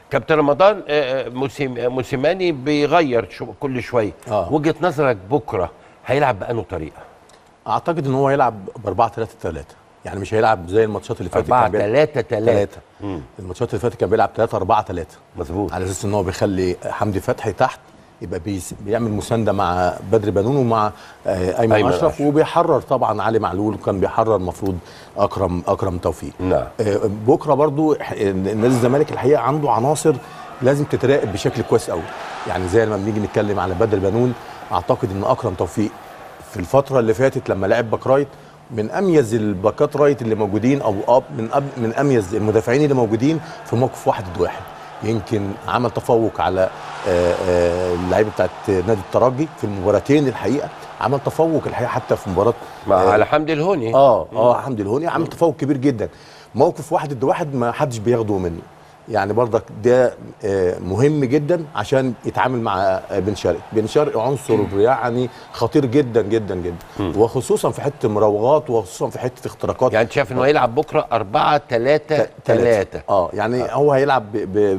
كابتن رمضان آه، آه، موسيم آه، موسيماني بيغير شو كل شويه آه. وجهه نظرك بكره هيلعب بانه طريقه اعتقد ان هو هيلعب ب 4 3 3 يعني مش هيلعب زي الماتشات اللي فاتت 4 كان بيلعب 3 3 ثلاثة الماتشات اللي فاتت كان بيلعب 3 4 3 مظبوط على اساس ان هو بيخلي حمدي فتحي تحت يبقى بيس بيعمل مسانده مع بدر بنون ومع آه، ايمن, أيمن اشرف أشرف. وبيحرر طبعا علي معلول وكان بيحرر المفروض اكرم اكرم توفيق نعم آه، بكره برضو ح- نادي الزمالك الحقيقه عنده عناصر لازم تتراقب بشكل كويس قوي يعني زي لما بنيجي نتكلم على بدر بنون اعتقد ان اكرم توفيق في الفتره اللي فاتت لما لعب باك رايت من اميز الباكات رايت اللي موجودين او أب من أب من اميز المدافعين اللي موجودين في موقف واحد ضد واحد يمكن عمل تفوق على آه، آه، اللعيبه بتاعت نادي الترجي في المباراتين الحقيقه عمل تفوق الحقيقه حتى في مباراه مع آه، على حمدي الهوني اه اه حمدي الهوني عمل تفوق كبير جدا موقف واحد ضد واحد ما حدش بياخده منه يعني برضك ده آه، مهم جدا عشان يتعامل مع آه، بن شرقي بن شرقي عنصر يعني خطير جدا جدا جدا وخصوصا في حته المراوغات وخصوصا في حته اختراقات يعني انت شايف انه هيلعب بكره 4 3 3 اه يعني آه. هو هيلعب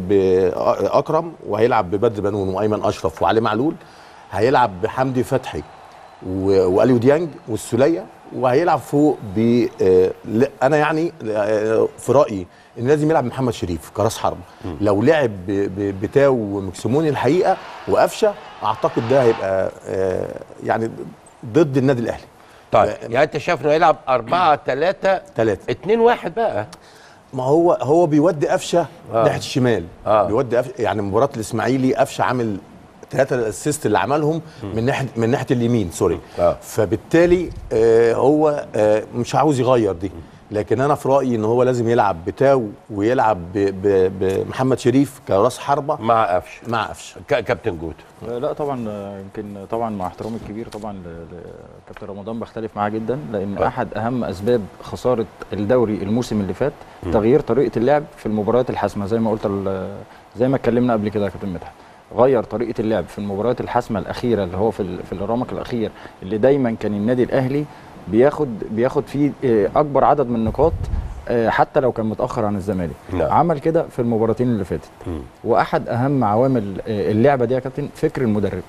باكرم وهيلعب ببدر بنون وايمن اشرف وعلي معلول هيلعب بحمدي فتحي و- واليو ديانج والسوليه وهيلعب فوق ب آه، لا، انا يعني آه، في رايي ان لازم يلعب محمد شريف كراس حرب لو لعب ب- ب- بتاو ومكسموني الحقيقه وقفشه اعتقد ده هيبقى آه، يعني ضد النادي الاهلي طيب يعني انت شايف انه هيلعب 4 3 ثلاثه 2 1 بقى ما هو هو بيودي قفشه آه. ناحيه الشمال آه. بيودي قفشه يعني مباراه الاسماعيلي قفشه عامل ثلاثه الاسيست اللي عملهم من ناحيه من ناحيه اليمين سوري آه. فبالتالي آه هو آه مش عاوز يغير دي لكن انا في رايي ان هو لازم يلعب بتاو ويلعب ب- ب- بمحمد شريف كراس حربه مع قفشه مع قفشه ك- كابتن جود آه، لا طبعا آه، يمكن طبعا مع احترامي الكبير طبعا ل- لكابتن رمضان بختلف معاه جدا لان آه. احد اهم اسباب خساره الدوري الموسم اللي فات تغيير طريقه اللعب في المباريات الحاسمه زي ما قلت ال- زي ما اتكلمنا قبل كده يا كابتن مدحت غير طريقه اللعب في المباريات الحاسمه الاخيره اللي هو في ال- في الرمق الاخير اللي دايما كان النادي الاهلي بياخد بياخد فيه آه، اكبر عدد من النقاط آه، حتى لو كان متاخر عن الزمالك نعم. عمل كده في المباراتين اللي فاتت واحد اهم عوامل آه، اللعبه دي يا كابتن فكر المدرب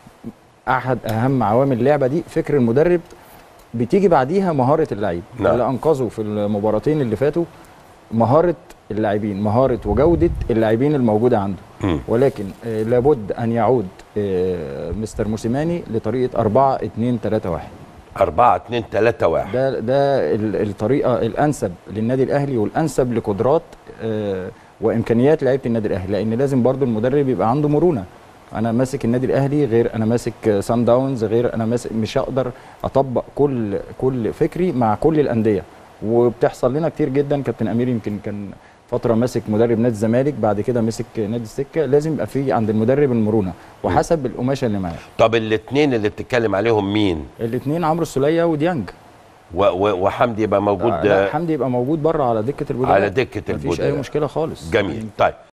احد اهم عوامل اللعبه دي فكر المدرب بتيجي بعديها مهاره اللعيب نعم. اللي انقذوا في المباراتين اللي فاتوا مهاره اللاعبين مهاره وجوده اللاعبين الموجوده عنده مم. ولكن آه، لابد ان يعود آه، مستر موسيماني لطريقه 4 2 3 1 4 2 3 1 ده ده ال- الطريقه الانسب للنادي الاهلي والانسب لقدرات آه، وامكانيات لعيبه النادي الاهلي لان لازم برضو المدرب يبقى عنده مرونه انا ماسك النادي الاهلي غير انا ماسك سان داونز غير انا ماسك مش هقدر اطبق كل كل فكري مع كل الانديه وبتحصل لنا كتير جدا كابتن امير يمكن كان فتره ماسك مدرب نادي الزمالك بعد كده مسك نادي السكه لازم يبقى في عند المدرب المرونه وحسب القماشه اللي معاه طب الاثنين اللي بتتكلم عليهم مين الاثنين عمرو السوليه وديانج و و وحمدي يبقى موجود لا حمدي يبقى موجود بره على دكه البدلاء على دكة مفيش اي البدلاء. مشكله خالص جميل طيب